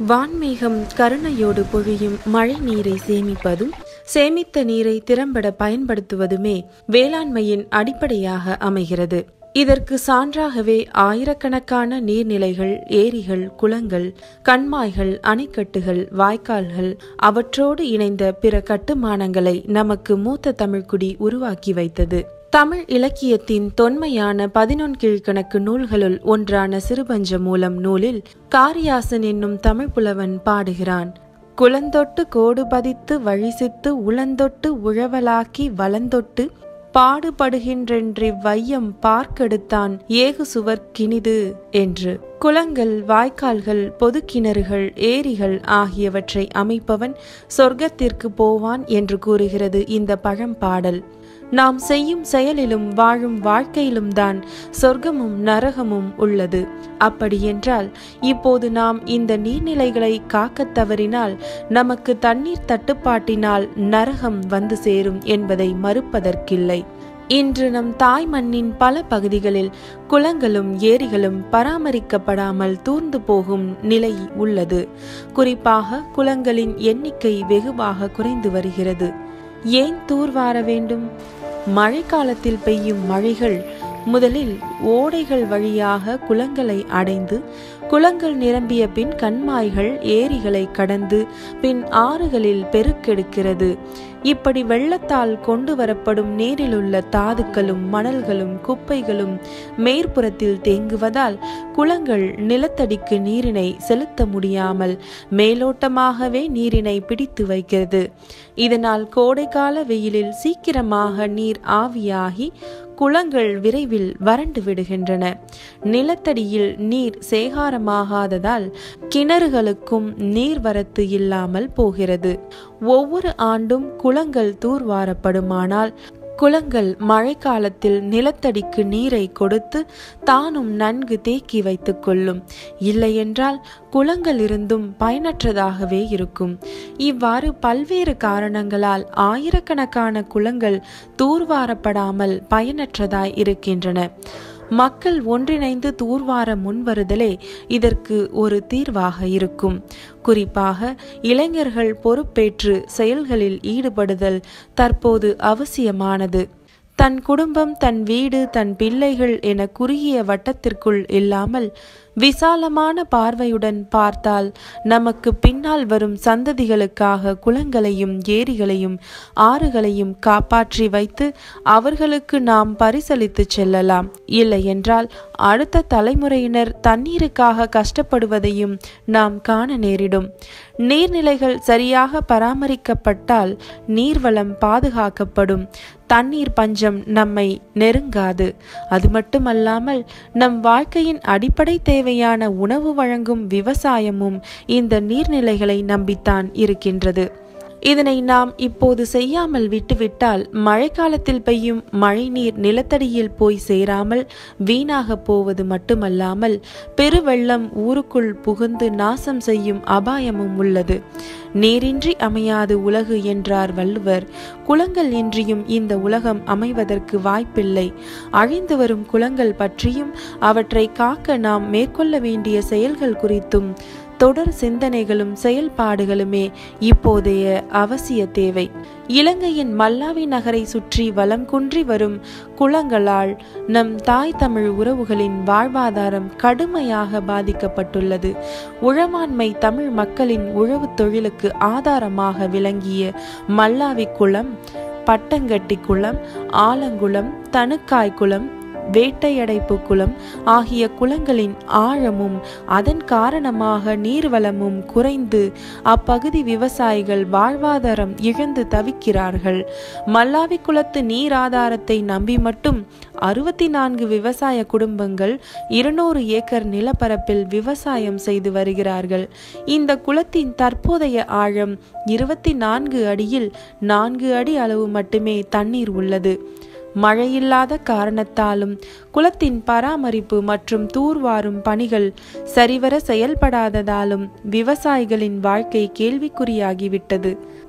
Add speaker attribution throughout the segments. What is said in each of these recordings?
Speaker 1: வான்மேகம் கருணையோடு பொழியும் மழை நீரை சேமிப்பதும் சேமித்த நீரை திறம்பட பயன்படுத்துவதுமே வேளாண்மையின் அடிப்படையாக அமைகிறது இதற்கு சான்றாகவே ஆயிரக்கணக்கான நீர்நிலைகள் ஏரிகள் குளங்கள் கண்மாய்கள் அணைக்கட்டுகள் வாய்க்கால்கள் அவற்றோடு இணைந்த பிற கட்டுமானங்களை நமக்கு மூத்த தமிழ்குடி உருவாக்கி வைத்தது தமிழ் இலக்கியத்தின் தொன்மையான பதினொன் கீழ்கணக்கு நூல்களுள் ஒன்றான சிறுபஞ்ச மூலம் நூலில் காரியாசன் என்னும் தமிழ் புலவன் பாடுகிறான் குளந்தொட்டு கோடு பதித்து வழிசித்து உளந்தொட்டு உழவலாக்கி வளந்தொட்டு பாடுபடுகின்றென்றி வையம் பார்க்கெடுத்தான் ஏகு சுவர் கிணிது என்று குளங்கள் வாய்க்கால்கள் பொது கிணறுகள் ஏரிகள் ஆகியவற்றை அமைப்பவன் சொர்க்கத்திற்கு போவான் என்று கூறுகிறது இந்த பழம்பாடல் நாம் செய்யும் செயலிலும் வாழும் வாழ்க்கையிலும் தான் சொர்க்கமும் நரகமும் உள்ளது அப்படியென்றால் இப்போது நாம் இந்த நீர்நிலைகளை காக்கத் தவறினால் நமக்கு தண்ணீர் தட்டுப்பாட்டினால் நரகம் வந்து சேரும் என்பதை மறுப்பதற்கில்லை இன்று நம் தாய் மண்ணின் பல பகுதிகளில் குளங்களும் ஏரிகளும் பராமரிக்கப்படாமல் தூர்ந்து போகும் நிலை உள்ளது குறிப்பாக குளங்களின் எண்ணிக்கை வெகுவாக குறைந்து வருகிறது ஏன் தூர்வார வேண்டும் மழைக்காலத்தில் பெய்யும் மழைகள் முதலில் ஓடைகள் வழியாக குளங்களை அடைந்து குளங்கள் நிரம்பிய பின் கண்மாய்கள் ஏரிகளை கடந்து பின் ஆறுகளில் பெருக்கெடுக்கிறது இப்படி வெள்ளத்தால் கொண்டு வரப்படும் நீரிலுள்ள தாதுக்களும் மணல்களும் குப்பைகளும் மேற்புறத்தில் தேங்குவதால் குளங்கள் நிலத்தடிக்கு நீரினை செலுத்த முடியாமல் மேலோட்டமாகவே நீரினை பிடித்து வைக்கிறது இதனால் கோடைக்கால வெயிலில் சீக்கிரமாக நீர் ஆவியாகி குளங்கள் விரைவில் வறண்டு விடுகின்றன நிலத்தடியில் நீர் சேகாரமாகாததால் கிணறுகளுக்கும் நீர்வரத்து இல்லாமல் போகிறது ஒவ்வொரு ஆண்டும் குளங்கள் தூர்வாரப்படுமானால் குளங்கள் மழைக்காலத்தில் நிலத்தடிக்கு நீரை கொடுத்து தானும் நன்கு தேக்கி வைத்துக் கொள்ளும் இல்லையென்றால் குளங்கள் இருந்தும் பயனற்றதாகவே இருக்கும் இவ்வாறு பல்வேறு காரணங்களால் ஆயிரக்கணக்கான குளங்கள் தூர்வாரப்படாமல் பயனற்றதாய் இருக்கின்றன மக்கள் ஒன்றிணைந்து தூர்வார முன்வருதலே இதற்கு ஒரு தீர்வாக இருக்கும் குறிப்பாக இளைஞர்கள் பொறுப்பேற்று செயல்களில் ஈடுபடுதல் தற்போது அவசியமானது தன் குடும்பம் தன் வீடு தன் பிள்ளைகள் என குறுகிய வட்டத்திற்குள் இல்லாமல் விசாலமான பார்வையுடன் பார்த்தால் நமக்கு பின்னால் வரும் சந்ததிகளுக்காக குளங்களையும் ஏரிகளையும் ஆறுகளையும் காப்பாற்றி வைத்து அவர்களுக்கு நாம் பரிசளித்து செல்லலாம் இல்லையென்றால் அடுத்த தலைமுறையினர் தண்ணீருக்காக கஷ்டப்படுவதையும் நாம் காண நேரிடும் நீர்நிலைகள் சரியாக பராமரிக்கப்பட்டால் நீர்வளம் பாதுகாக்கப்படும் தண்ணீர் பஞ்சம் நம்மை நெருங்காது அது மட்டுமல்லாமல் நம் வாழ்க்கையின் அடிப்படை தேவையான உணவு வழங்கும் விவசாயமும் இந்த நீர்நிலைகளை நம்பித்தான் இருக்கின்றது இதனை நாம் இப்போது செய்யாமல் விட்டுவிட்டால் மழைக்காலத்தில் பெய்யும் மழைநீர் நிலத்தடியில் போய் சேராமல் வீணாக போவது மட்டுமல்லாமல் பெருவெள்ளம் ஊருக்குள் புகுந்து நாசம் செய்யும் அபாயமும் உள்ளது நீரின்றி அமையாது உலகு என்றார் வள்ளுவர் குளங்கள் இன்றியும் இந்த உலகம் அமைவதற்கு வாய்ப்பில்லை அழிந்து வரும் குளங்கள் பற்றியும் அவற்றை காக்க நாம் மேற்கொள்ள வேண்டிய செயல்கள் குறித்தும் தொடர் சிந்தனைகளும் செயல்பாடுகளுமே இப்போதைய அவசிய தேவை இலங்கையின் மல்லாவி நகரை சுற்றி வலம் குன்றி வரும் குளங்களால் நம் தாய் தமிழ் உறவுகளின் வாழ்வாதாரம் கடுமையாக பாதிக்கப்பட்டுள்ளது உழவாண்மை தமிழ் மக்களின் உழவு தொழிலுக்கு ஆதாரமாக விளங்கிய மல்லாவி குளம் பட்டங்கட்டி குளம் ஆலங்குளம் தனுக்காய் குளம் வேட்டையடைப்பு குளம் ஆகிய குளங்களின் ஆழமும் அதன் காரணமாக நீர்வளமும் குறைந்து அப்பகுதி விவசாயிகள் வாழ்வாதாரம் இழந்து தவிக்கிறார்கள் மல்லாவி குளத்து நீர் ஆதாரத்தை நம்பி மட்டும் அறுபத்தி நான்கு விவசாய குடும்பங்கள் இருநூறு ஏக்கர் நிலப்பரப்பில் விவசாயம் செய்து வருகிறார்கள் இந்த குளத்தின் தற்போதைய ஆழம் இருபத்தி நான்கு அடியில் நான்கு அடி அளவு மட்டுமே தண்ணீர் உள்ளது மழையில்லாத காரணத்தாலும் குளத்தின் பராமரிப்பு மற்றும் தூர்வாரும் பணிகள் சரிவர செயல்படாததாலும் விவசாயிகளின் வாழ்க்கை கேள்விக்குறியாகிவிட்டது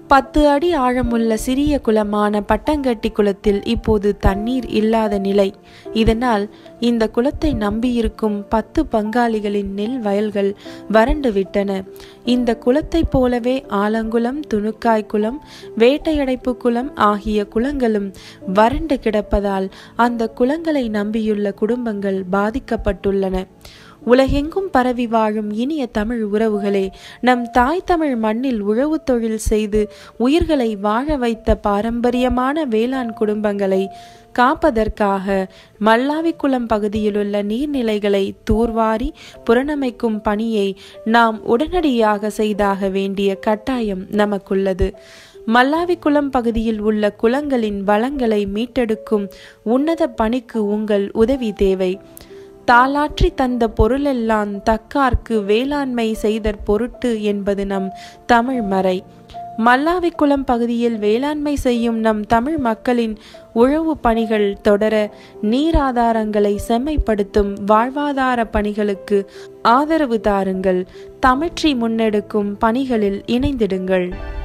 Speaker 1: பத்து அடி ஆழமுள்ள சிறிய குளமான பட்டங்கட்டி குளத்தில் இப்போது தண்ணீர் இல்லாத நிலை இதனால் இந்த குளத்தை நம்பியிருக்கும் பத்து பங்காளிகளின் நெல் வயல்கள் வறண்டு விட்டன இந்த குளத்தைப் போலவே ஆலங்குளம் துணுக்காய் குளம் வேட்டையடைப்பு குளம் ஆகிய குளங்களும் வறண்டு கிடப்பதால் அந்த குளங்களை நம்பியுள்ள குடும்பங்கள் பாதிக்கப்பட்டுள்ளன உலகெங்கும் பரவி வாழும் இனிய தமிழ் உறவுகளே நம் தாய் தமிழ் மண்ணில் உழவு தொழில் செய்து உயிர்களை வாழ வைத்த பாரம்பரியமான வேளாண் குடும்பங்களை காப்பதற்காக மல்லாவிக்குளம் பகுதியிலுள்ள நீர்நிலைகளை தூர்வாரி புறணமைக்கும் பணியை நாம் உடனடியாக செய்தாக வேண்டிய கட்டாயம் நமக்குள்ளது மல்லாவிக்குளம் பகுதியில் உள்ள குளங்களின் வளங்களை மீட்டெடுக்கும் உன்னத பணிக்கு உங்கள் உதவி தேவை தாளாற்றி தந்த பொருளெல்லாம் தக்கார்க்கு வேளாண்மை செய்தற் பொருட்டு என்பது நம் தமிழ் மறை மல்லாவிக்குளம் பகுதியில் வேளாண்மை செய்யும் நம் தமிழ் மக்களின் உழவு பணிகள் தொடர நீராதாரங்களை செம்மைப்படுத்தும் வாழ்வாதார பணிகளுக்கு ஆதரவு தாருங்கள் தமிற்றி முன்னெடுக்கும் பணிகளில் இணைந்திடுங்கள்